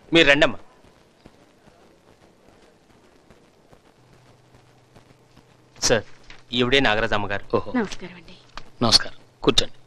మీరు రండమ్మా సార్ ఈవిడే నాగరాజమ్మ గారు ఓహో నమస్కారం అండి నమస్కారం కూర్చోండి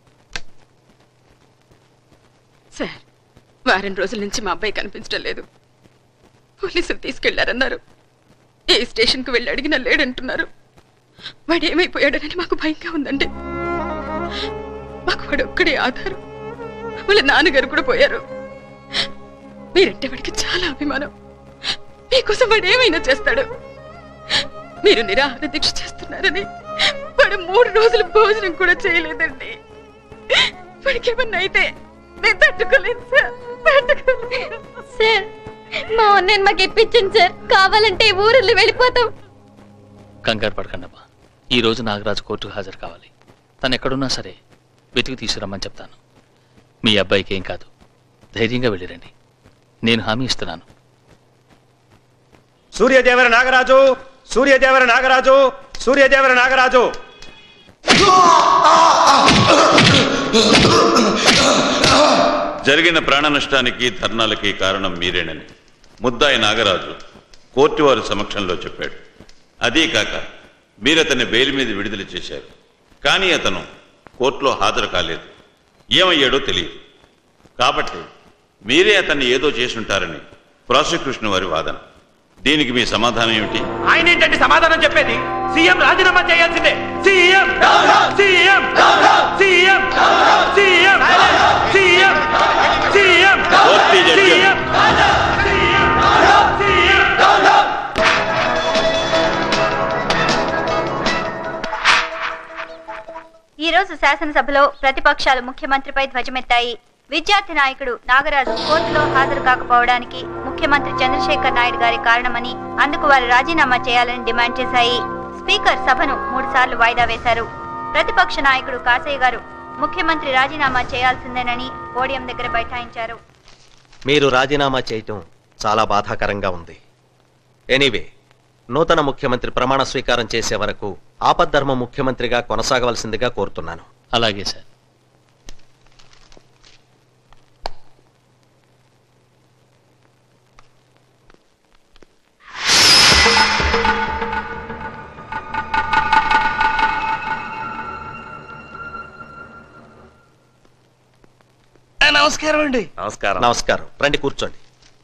సార్ వారం రోజుల నుంచి మా అబ్బాయి కనిపించడం లేదు పోలీసులు తీసుకెళ్లారన్నారు ఏ స్టేషన్కి వెళ్ళి అడిగినా లేడంటున్నారు వాడు ఏమైపోయాడనని మాకు భయంగా ఉందండి మాకు వాడు ఒక్కడే ఆధారం వాళ్ళ నాన్నగారు కూడా పోయారు మీరంటే వాడికి చాలా అభిమానం మీకోసం వాడు ఏమైనా చేస్తాడు మీరు నిరాహార దీక్ష చేస్తున్నారని వాడు మూడు రోజులు భోజనం కూడా చేయలేదండి వాడికి ఏమన్నా అయితే నేను తట్టుకోలేదు సార్ తట్టుకోలేదు సార్ మా అన్నయ్య మాకు ఇప్పించండి సార్ కావాలంటే ఈ ఊరిలో వెళ్ళిపోతాం కంగారు పడకండమ్మా ఈ రోజు నాగరాజు కోర్టుకు హాజరు కావాలి తను ఎక్కడున్నా సరే వెతికి తీసుకురమ్మని చెప్తాను మీ అబ్బాయికి ఏం కాదు ధైర్యంగా వెళ్ళిరండి నేను హామీ ఇస్తున్నాను సూర్యదేవర నాగరాజు సూర్యదేవర నాగరాజు సూర్యదేవర నాగరాజు జరిగిన ప్రాణ నష్టానికి ధర్నాలకి కారణం మీరేనని ముద్దాయి నాగరాజు కోర్టు వారి సమక్షంలో చెప్పాడు అదీ కాక మీరు అతన్ని బెయిల్ మీద విడుదల చేశారు కానీ అతను కోర్టులో హాజరు కాలేదు ఏమయ్యాడో తెలియదు కాబట్టి మీరే అతన్ని ఏదో చేసుంటారని ప్రాసిక్యూషన్ వారి వాదన దీనికి మీ సమాధానం ఏమిటి ఆయన ఏంటంటే సమాధానం చెప్పేది సీఎం రాజీనామా చేయాల్సిందే CM CM CM CM CM CM court judge CM CM ఈ రోజు శాసనసభలో ప్రతిపక్షాలు ముఖ్యమంత్రిపై ధ్వజమెత్తాయి విద్యార్థి నాయకుడు నాగరాజు కోర్టులో హాజరు కాకపోవడానికి ముఖ్యమంత్రి చంద్రశేఖర్ నాయుడు గారి కారణమని అందుకు వారు రాజీనామా చేయాలని డిమాండ్ చేశాయి స్పీకర్ సభను మూడుసార్లు వాయిదా వేశారు ప్రతిపక్ష నాయకుడు కాసయ్య గారు ముఖ్యమంత్రి రాజీనామా చేయాల్సిందేనని పోడియం దగ్గర బైఠాయించారు మీరు రాజీనామా చేయటం చాలా బాధాకరంగా ఉంది ఎనీవే నూతన ముఖ్యమంత్రి ప్రమాణ స్వీకారం చేసే వరకు ఆపద్ధర్మ ముఖ్యమంత్రిగా కొనసాగవలసిందిగా కోరుతున్నాను అలాగే సార్ నమస్కారం అండి నమస్కారం నమస్కారం రండి కూర్చోండి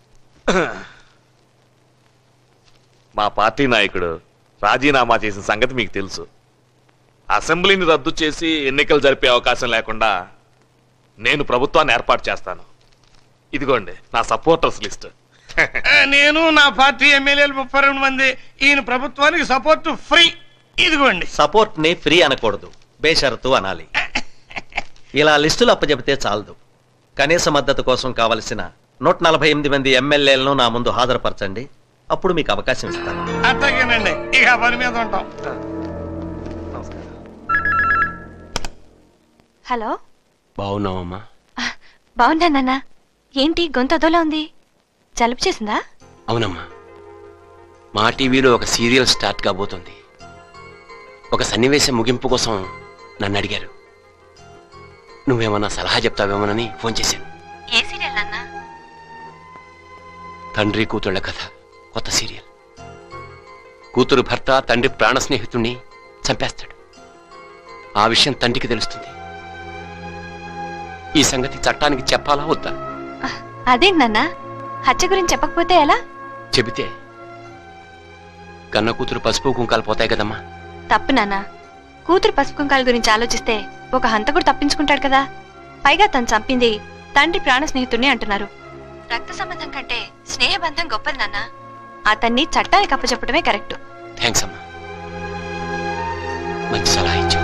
మా పార్టీ నాయకుడు రాజీనామా చేసిన సంగతి మీకు తెలుసు అసెంబ్లీని రద్దు చేసి ఎన్నికలు జరిపే అవకాశం లేకుండా నేను ప్రభుత్వాన్ని ఏర్పాటు చేస్తాను ఇదిగోండి నా సపోర్టర్స్ లిస్ట్ నేను నా పార్టీ ఎమ్మెల్యేలు ముప్పై రెండు మంది ఈయన ప్రభుత్వానికి సపోర్ట్ ఫ్రీ ఇదిగోండి సపోర్ట్ ని ఫ్రీ అనకూడదు బేషరతు అనాలి ఇలా లిస్టులు అప్పచెబితే చాలదు కనీస మద్దతు కోసం కావలసిన నూట నలభై ఎనిమిది మంది ఎమ్మెల్యేలను నా ముందు హాజరుపరచండి అప్పుడు మీకు అవకాశం ఇస్తాను అట్టగేనండి ఇక ఆ పని మీద ఉంటాం హలో బాగున్నావమ్మా బాగున్నా నాన్న ఏంటి గొంతు అదోలా ఉంది జలుబు చేసిందా అవునమ్మా మా టీవీలో ఒక సీరియల్ స్టార్ట్ కాబోతోంది ఒక సన్నివేశం ముగింపు కోసం నన్ను అడిగారు నువ్వేమన్నా సలహా చెప్తావేమోనని ఫోన్ చేశాను ఏ సీరియల్ నాన్న తండ్రి కూతుళ్ళ కథ కొత్త సీరియల్ కూతురు భర్త తండ్రి ప్రాణ స్నేహితుణ్ణి చంపేస్తాడు ఆ విషయం తండ్రికి తెలుస్తుంది ఈ సంగతి చట్టానికి చెప్పాలా వద్దా అదేంటి నాన్న హత్య గురించి చెప్పకపోతే ఎలా చెబితే కన్న కూతురు పసుపు కుంకాలు పోతాయి కదమ్మా తప్పు నాన్న కూతురు పసుపు కుంకాల గురించి ఆలోచిస్తే ఒక హంతకుడు తప్పించుకుంటాడు కదా పైగా తను చంపింది తండ్రి ప్రాణ స్నేహితుడిని అంటున్నారు రక్త సంబంధం కంటే స్నేహబంధం గొప్పది నాన్న అతన్ని చట్టానికి అప్పచెప్పడమే కరెక్ట్ థ్యాంక్స్ అమ్మా మంచి సలహా ఇచ్చు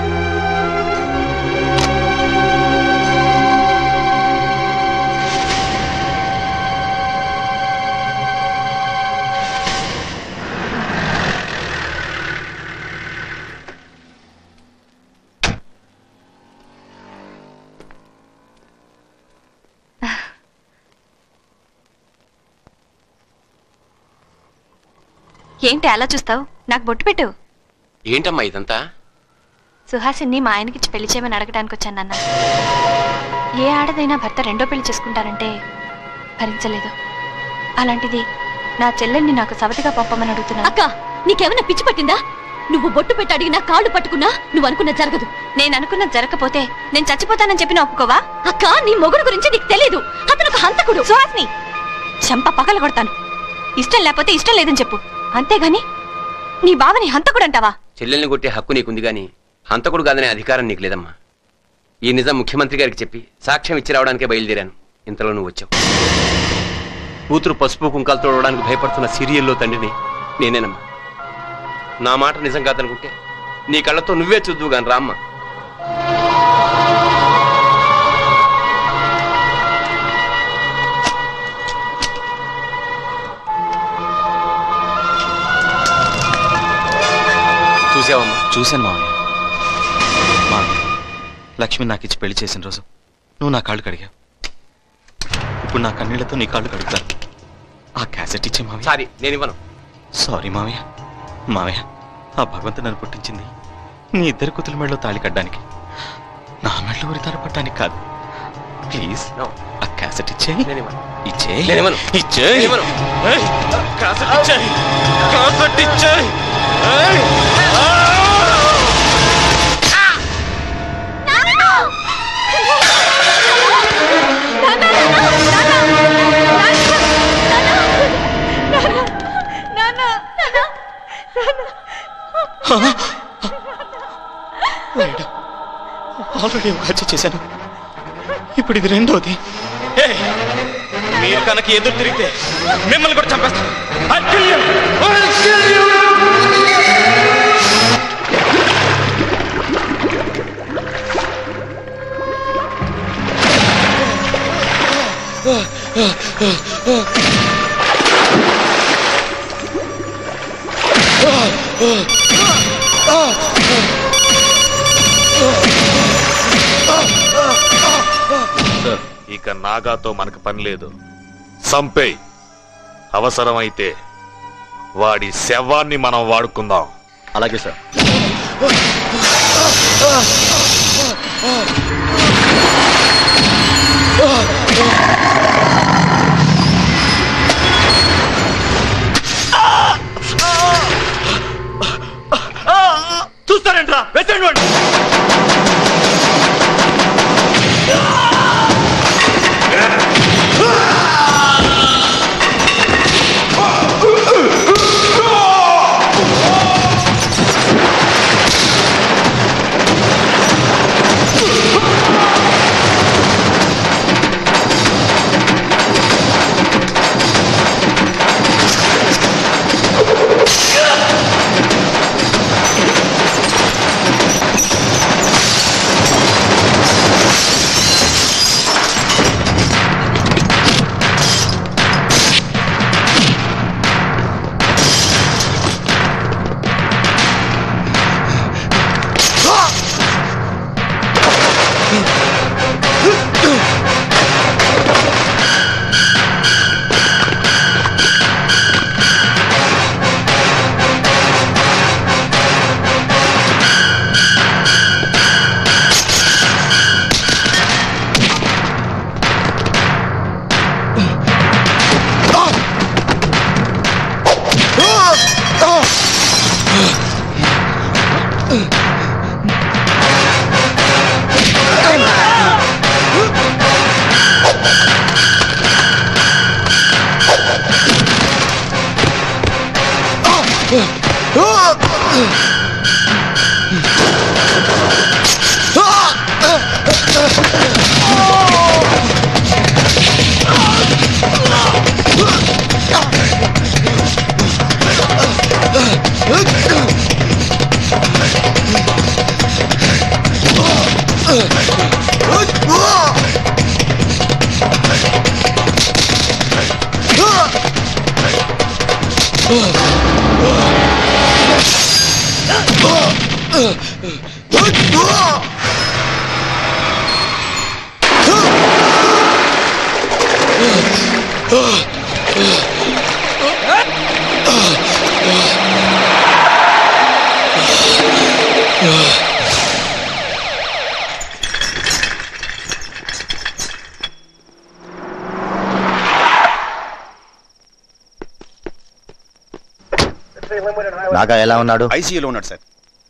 ఏంటి అలా చూస్తావు నాకు బొట్టు పెట్టు ఏంటమ్మా ఇదంతా సుహాసిని మా ఆయనకిచ్చి పెళ్లి చేయమని అడగడానికి వచ్చాను నాన్న ఏ ఆడదైనా భర్త రెండో పెళ్లి చేసుకుంటారంటే భరించలేదు అలాంటిది నా చెల్లెల్ని నాకు సవతిగా పంపమని అడుగుతున్నా అక్క నీకేమైనా పిచ్చి పట్టిందా నువ్వు బొట్టు పెట్టి అడిగినా కాళ్ళు పట్టుకున్నా నువ్వు అనుకున్న జరగదు నేను అనుకున్నది జరగకపోతే నేను చచ్చిపోతానని చెప్పిన ఒప్పుకోవా అక్క నీ మొగుడు గురించి నీకు తెలీదు అతను ఒక హంతకుడు సుహాస్ని చంప పగల కొడతాను ఇష్టం లేకపోతే ఇష్టం లేదని చెప్పు అంతేగాని నీ బావని హంతకుడు అంటావా చెల్లెల్ని కొట్టే హక్కు నీకుంది గాని హంతకుడు కాదనే అధికారం నీకు లేదమ్మా ఈ నిజం ముఖ్యమంత్రి గారికి చెప్పి సాక్ష్యం ఇచ్చి రావడానికే బయలుదేరాను ఇంతలో నువ్వు వచ్చావు కూతురు పసుపు కుంకాలు తోడడానికి భయపడుతున్న సీరియల్లో తండ్రిని నేనేనమ్మా నా మాట నిజం కాదనుకుంటే నీ కళ్ళతో నువ్వే చూద్దువు గాని రామ్మ చూసావమ్మా చూశాను మావయ్య మావయ్య లక్ష్మి నాకు ఇచ్చి పెళ్లి చేసిన రోజు నువ్వు నా కాళ్ళు కడిగావు ఇప్పుడు నా కన్నీళ్లతో నీ కాళ్ళు కడుగుతాను ఆ క్యాసెట్ ఇచ్చే మావయ్య సారీ నేను ఇవ్వను సారీ మావయ్య మావయ్య ఆ భగవంతుడు నన్ను పుట్టించింది నీ ఇద్దరు కుతుల మెడలో తాళి కట్టడానికి నా మెడలో ఉరితార పట్టడానికి కాదు ప్లీజ్ No. ఆ క్యాసెట్ ఇచ్చే నేను ఇవ్వను ఇచ్చే నేను ఇవ్వను. ఇచ్చే నేను ఇవ్వను. క్యాసెట్ ఇచ్చే క్యాసెట్ ఇచ్చే ఆల్రెడీ ఒక హత్య చేశాను ఇప్పుడు ఇది రెండోది ఏయ్, మీరు కనుక ఎదురు తిరిగితే మిమ్మల్ని కూడా చంపేస్తాను I'll kill you! I'll kill you! ఇక నాగాతో మనకు పని లేదు సంపేయ్ అవసరమైతే వాడి శవాన్ని మనం వాడుకుందాం అలాగే సార్ చూస్తారేంట్రా వెచ్చండి వాడిని. నాగా ఎలా ఉన్నాడు ఐసీయూలో ఉన్నాడు sir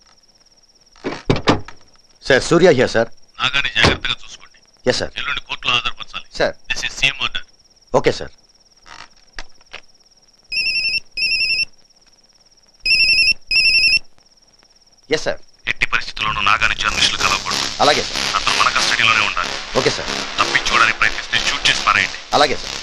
sir Surya here sir నాగాని జాగ్రత్తగా చూసుకోండి ఎస్ సార్ ఎల్లుండి కోర్టులో హాజరుపరచాలి sir this is CM order okay sir yes sir ఎట్టి పరిస్థితుల్లోనూ నాగాని జర్నలిస్టులు కలవకూడదు అలాగే సార్ అతను మన కస్టడీలోనే ఉండాలి ఓకే సార్ తప్పించుకోవడానికి ప్రయత్నిస్తే షూట్ చేసి పారేయండి అలాగే సార్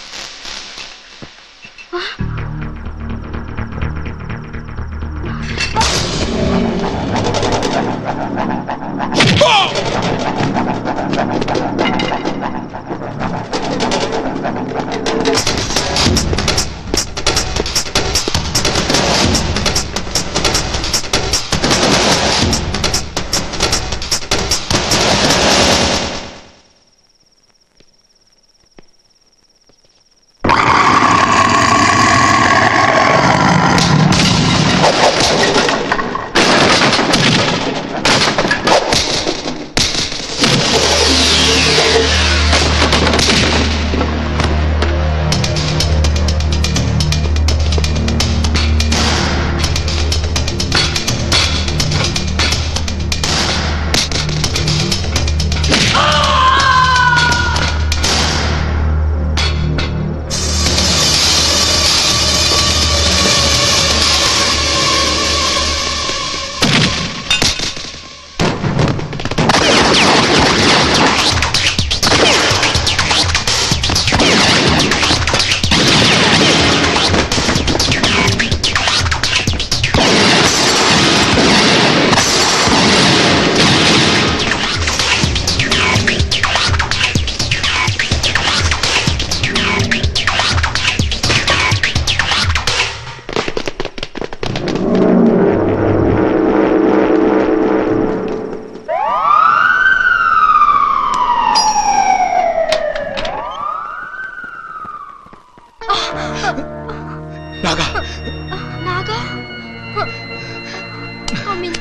నాగా నాగా అమ్మి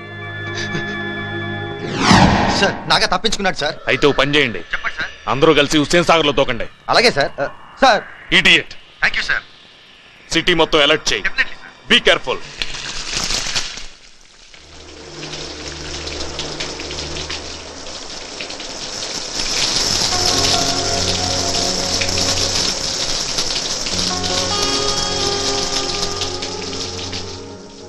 సార్ నాగా తప్పించుకున్నాడు సార్ అయితే ఓ పని చేయండి అందరూ కలిసి హుస్సేన్ సాగర్ లో తోకండి అలాగే sir sir idiot thank you sir city మొత్తం అలర్ట్ చేయి బీ కేర్ఫుల్